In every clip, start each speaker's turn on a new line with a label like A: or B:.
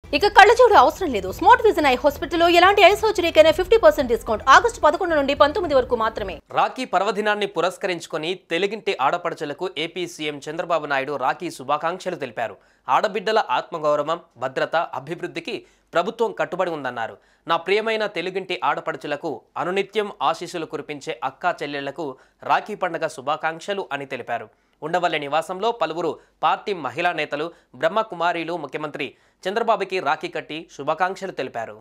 A: ఇక కళ్ళజోడు అవసరం లేదు స్మార్ట్ విజన్ ఐ హాస్పిటల్లో ఎలాంటి ఐ సర్జరీకైనా ఫిఫ్టీ పర్సెంట్ డిస్కౌంట్ ఆగస్టు పదకొండు నుండి పంతొమ్మిది వరకు మాత్రమే
B: రాఖీ పర్వదినాన్ని పురస్కరించుకొని తెలుగింటి ఆడపడుచులకు ఏపీ సీఎం చంద్రబాబు నాయుడు రాఖీ శుభాకాంక్షలు తెలిపారు ఆడబిడ్డల ఆత్మగౌరవం భద్రత అభివృద్ధికి ప్రభుత్వం కట్టుబడి ఉందన్నారు నా ప్రియమైన తెలుగింటి ఆడపడుచులకు అనునిత్యం ఆశీస్సులు కురిపించే అక్కా చెల్లెళ్లకు రాఖీ పండగ శుభాకాంక్షలు అని తెలిపారు ఉండవల్లి నివాసంలో పలువురు పార్టీ మహిళా నేతలు బ్రహ్మకుమారీలు ముఖ్యమంత్రి చంద్రబాబుకి రాఖీ కట్టి శుభాకాంక్షలు తెలిపారు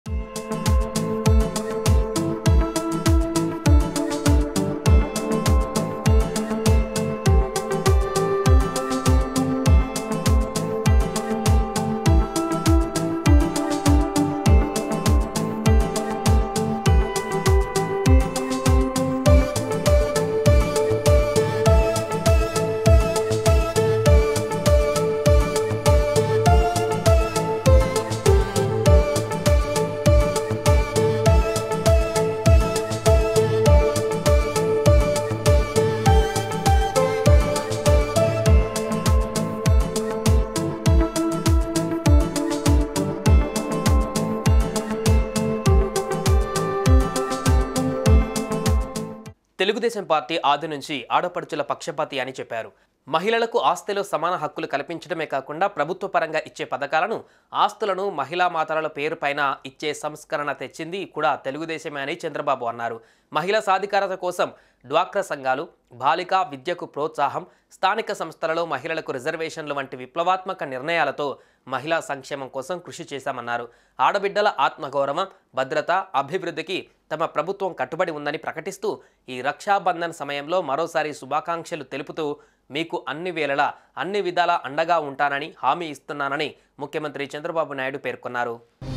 B: తెలుగుదేశం పార్టీ ఆది నుంచి ఆడపడుచుల పక్షపాతి అని చెప్పారు మహిళలకు ఆస్తిలో సమాన హక్కులు కల్పించడమే కాకుండా ప్రభుత్వ పరంగా ఇచ్చే పథకాలను ఆస్తులను మహిళా మాతల పేరుపైన ఇచ్చే సంస్కరణ తెచ్చింది కూడా తెలుగుదేశమే అని చంద్రబాబు అన్నారు మహిళా సాధికారత కోసం డ్వాక్రా సంఘాలు బాలికా విద్యకు ప్రోత్సాహం స్థానిక సంస్థలలో మహిళలకు రిజర్వేషన్లు వంటి విప్లవాత్మక నిర్ణయాలతో మహిళా సంక్షేమం కోసం కృషి చేశామన్నారు ఆడబిడ్డల ఆత్మగౌరవం భద్రత అభివృద్ధికి తమ ప్రభుత్వం కట్టుబడి ఉందని ప్రకటిస్తూ ఈ రక్షాబంధన్ సమయంలో మరోసారి శుభాకాంక్షలు తెలుపుతూ మీకు అన్ని వేళలా అన్ని విధాలా అండగా ఉంటానని హామీ ఇస్తున్నానని ముఖ్యమంత్రి చంద్రబాబు నాయుడు పేర్కొన్నారు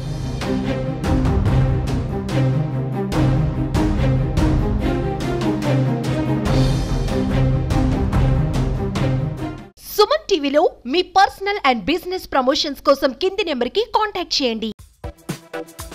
C: సుమన్ టీవీలో మీ పర్సనల్ అండ్ బిజినెస్ ప్రమోషన్స్ కోసం కింది నెంబర్కి కాంటాక్ట్ చేయండి